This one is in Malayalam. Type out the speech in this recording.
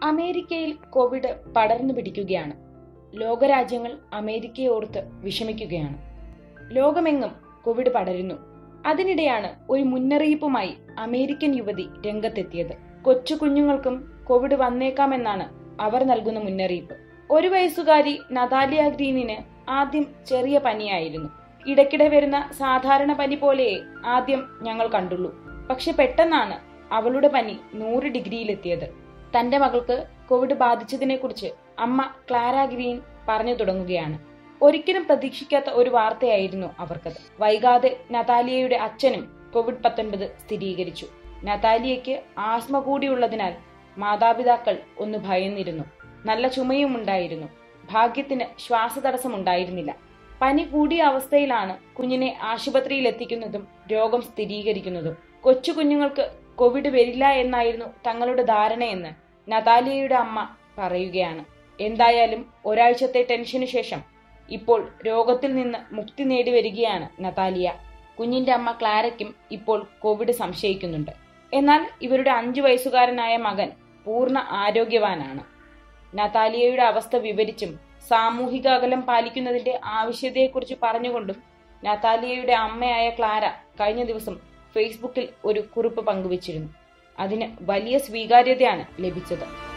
അമേരിക്കയിൽ കോവിഡ് പടർന്നു പിടിക്കുകയാണ് ലോകരാജ്യങ്ങൾ അമേരിക്കയെ ഓർത്ത് വിഷമിക്കുകയാണ് ലോകമെങ്ങും കോവിഡ് പടരുന്നു അതിനിടെയാണ് ഒരു മുന്നറിയിപ്പുമായി അമേരിക്കൻ യുവതി രംഗത്തെത്തിയത് കൊച്ചു കുഞ്ഞുങ്ങൾക്കും കോവിഡ് വന്നേക്കാമെന്നാണ് അവർ നൽകുന്ന മുന്നറിയിപ്പ് ഒരു വയസ്സുകാരി നതാലിയ ഗ്രീനിന് ആദ്യം ചെറിയ പനിയായിരുന്നു ഇടയ്ക്കിടെ വരുന്ന സാധാരണ പനി പോലെ ആദ്യം ഞങ്ങൾ കണ്ടുള്ളൂ പക്ഷെ പെട്ടെന്നാണ് അവളുടെ പനി നൂറ് ഡിഗ്രിയിലെത്തിയത് തന്റെ മകൾക്ക് കോവിഡ് ബാധിച്ചതിനെക്കുറിച്ച് അമ്മ ക്ലാര ഗ്രീൻ പറഞ്ഞു തുടങ്ങുകയാണ് ഒരിക്കലും പ്രതീക്ഷിക്കാത്ത ഒരു വാർത്തയായിരുന്നു അവർക്കത് വൈകാതെ നതാലിയയുടെ അച്ഛനും കോവിഡ് പത്തൊൻപത് സ്ഥിരീകരിച്ചു നതാലിയയ്ക്ക് ആസ്മ കൂടിയുള്ളതിനാൽ മാതാപിതാക്കൾ ഒന്ന് ഭയന്നിരുന്നു നല്ല ചുമയും ഉണ്ടായിരുന്നു ഭാഗ്യത്തിന് ശ്വാസതടസ്സം ഉണ്ടായിരുന്നില്ല പനി കൂടിയ അവസ്ഥയിലാണ് കുഞ്ഞിനെ ആശുപത്രിയിൽ എത്തിക്കുന്നതും രോഗം സ്ഥിരീകരിക്കുന്നതും കൊച്ചു കുഞ്ഞുങ്ങൾക്ക് കോവിഡ് വരില്ല എന്നായിരുന്നു തങ്ങളുടെ ധാരണയെന്ന് നതാലിയയുടെ അമ്മ പറയുകയാണ് എന്തായാലും ഒരാഴ്ചത്തെ ടെൻഷനു ശേഷം ഇപ്പോൾ രോഗത്തിൽ നിന്ന് മുക്തി നേടി വരികയാണ് നതാലിയ കുഞ്ഞിന്റെ അമ്മ ക്ലാരയ്ക്കും ഇപ്പോൾ കോവിഡ് സംശയിക്കുന്നുണ്ട് എന്നാൽ ഇവരുടെ അഞ്ചു വയസ്സുകാരനായ മകൻ പൂർണ്ണ ആരോഗ്യവാനാണ് നതാലിയയുടെ അവസ്ഥ വിവരിച്ചും സാമൂഹിക അകലം പാലിക്കുന്നതിന്റെ ആവശ്യതയെക്കുറിച്ച് പറഞ്ഞുകൊണ്ടും നതാലിയയുടെ അമ്മയായ ക്ലാര കഴിഞ്ഞ ദിവസം ഫേസ്ബുക്കിൽ ഒരു കുറിപ്പ് പങ്കുവച്ചിരുന്നു അതിന് വലിയ സ്വീകാര്യതയാണ് ലഭിച്ചത്